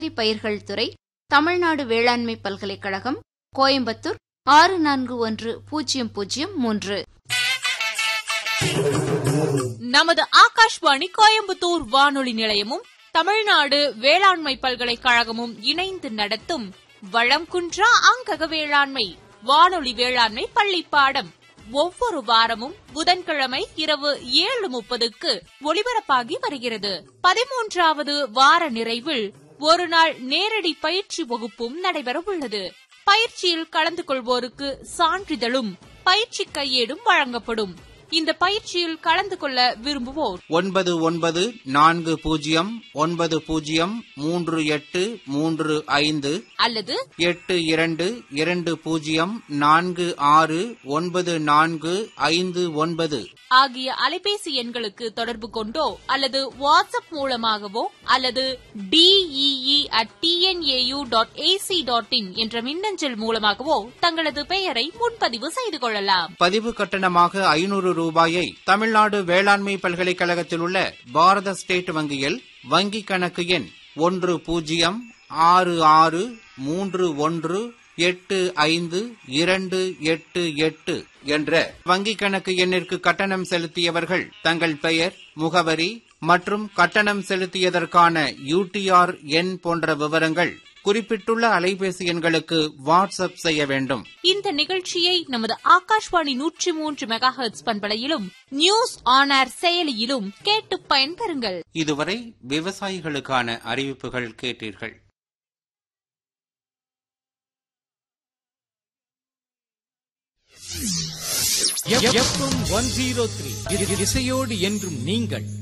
பயிர்கள் துறை தமிழ்நாடு வேளாண்மை பல்கலைக்கழகம் கோயம்புத்தூர் ஆறு நான்கு ஒன்று பூஜ்ஜியம் பூஜ்ஜியம் மூன்று நமது ஆகாஷ்வாணி கோயம்புத்தூர் வானொலி நிலையமும் தமிழ்நாடு வேளாண்மை பல்கலைக்கழகமும் இணைந்து நடத்தும் வளம் குன்றா அங்கக வேளாண்மை வானொலி வேளாண்மை பள்ளி பாடம் ஒவ்வொரு வாரமும் புதன்கிழமை இரவு ஏழு முப்பதுக்கு ஒலிபரப்பாகி வருகிறது பதிமூன்றாவது வார நிறைவில் ஒரு நாள் நேரடி பயிற்சி வகுப்பும் நடைபெறவுள்ளது பயிற்சியில் கலந்து கொள்வோருக்கு சான்றிதழும் பயிற்சி கையேடும் வழங்கப்படும் இந்த பயிற்சியில் கலந்து கொள்ள விரும்புவோர் ஒன்பது ஒன்பது நான்கு பூஜ்ஜியம் ஒன்பது பூஜ்ஜியம் மூன்று எட்டு மூன்று ஐந்து அல்லது எட்டு இரண்டு இரண்டு பூஜ்ஜியம் நான்கு ஆறு ஒன்பது நான்கு ஐந்து ஒன்பது ஆகிய அலைபேசி எண்களுக்கு தொடர்பு கொண்டோ அல்லது வாட்ஸ்அப் மூலமாகவோ அல்லது DEE at TNAU dot AC dot in என்ற மின்னஞ்சல் மூலமாகவோ தங்களது பெயரை முன்பதிவு செய்து கொள்ளலாம் பதிவு கட்டணமாக ஐநூறு ரூபாயை தமிழ்நாடு வேளாண்மை பல்கலைக்கழகத்தில் உள்ள பாரத ஸ்டேட் வங்கியில் வங்கிக் கணக்கு எண் ஒன்று பூஜ்ஜியம் ஆறு ஆறு மூன்று ஒன்று எட்டு ஐந்து இரண்டு எட்டு எட்டு என்ற வங்கிக் கணக்கு எண்ணிற்கு கட்டணம் செலுத்தியவர்கள் தங்கள் பெயர் முகவரி மற்றும் கட்டணம் செலுத்தியதற்கான யூடிஆர் எண் போன்ற விவரங்கள் குறிப்பிட்டுள்ள அலைபேசி எண்களுக்கு வாட்ஸ்அப் செய்ய வேண்டும் இந்த நிகழ்ச்சியை நமது ஆகாஷ்வாணி நூற்றி மூன்று மெகா ஹெர்ட்ஸ் பண்பலையிலும் நியூஸ் ஆன் ஏர் செயலியிலும் கேட்டு பயன்பெறுங்கள் இதுவரை விவசாயிகளுக்கான அறிவிப்புகள் கேட்டீர்கள் எஃப்எம் ஒன் ஜீரோ த்ரீ இசையோடு என்றும் நீங்கள்